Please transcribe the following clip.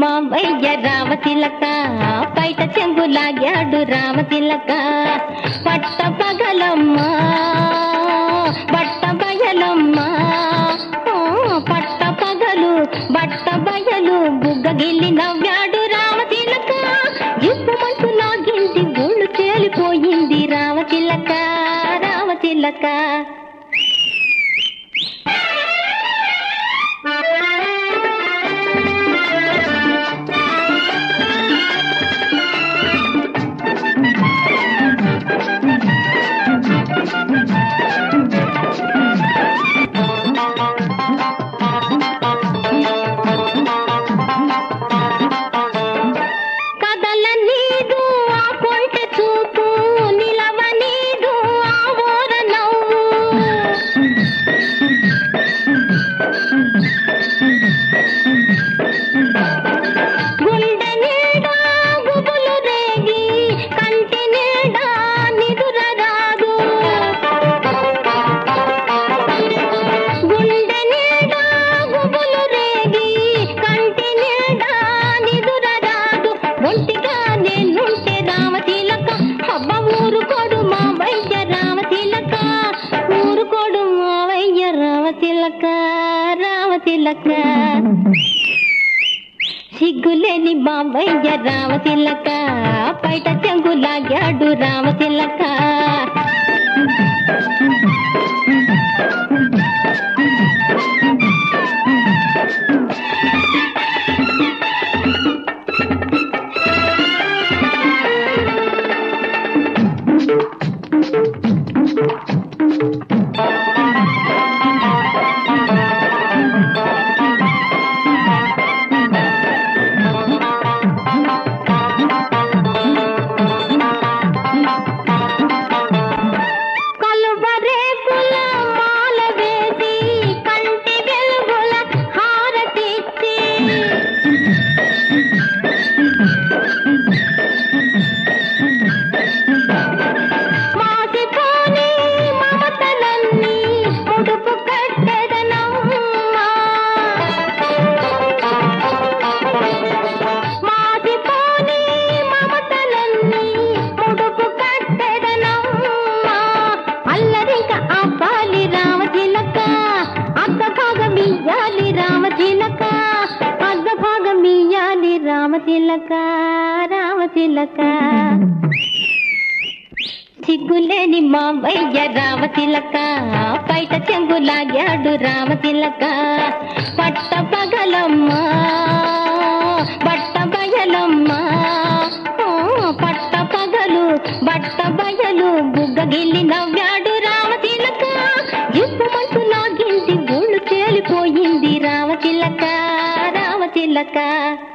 మావయ్య రామతిలక బయట చెంగు లాగాడు రామతిలక పట్ట పగలమ్మ బట్ట బయలమ్మ ఆ, పట్ట పగలు బట్ట బయలు బుగ్గగిల్లి నవ్వాడు రామతిలక ఇప్పమంటూ లాగింది ఒళ్ళు తేలిపోయింది రామతిలక రామతిలక కదల నీదు ఆ కొంట చూపు నిలవ నీదు ఆ ఓర నవ్వు గుండె నీడా గుబులు రేగి కంటి నీడా నిదుర రాదు గుండె నీడా గుబులు రేగి కంటి నీడా నిదుర రాదు ఒంటిగా నేనుంటే రామతిలక అబ్బ ఊరుకోడు మా వైద్య రామతిలక ఊరుకోడు మా వైద్య రామతిలక రామతిలక సిగ్గులేని బాబయ్య రామతిలక బయట చెంగులాగాడు రామతిలక కలువరేకుల మాల వేసి కంటి వెలుగుల హారతిచ్చి మాసిపోని మమతలన్నీ ముడుపు కట్టెదనమ్మా మాసిపోని మమతలన్నీ ముడుపు కట్టెదనమ్మా అల్లరింక అబ్బాలి రామచిలక అర్ధ భాగం ఇయ్యాలి రామచిలక అర్ధ భాగం ఇయ్యాలి రామచిలక రామచిలక సిగ్గులేని మావయ్య రామతిలక బయట చెంగులాగాడు రామతిలక పట్ట పగలమ్మ బట్ట బయలమ్మ ఆ, పట్ట పగలు బట్ట బయలు బుగ్గగిల్లి నవ్వాడు రామతిలక ఇప్పమంటూ లాగింది ఒళ్ళు తేలిపోయింది రామతిలక రామతిలక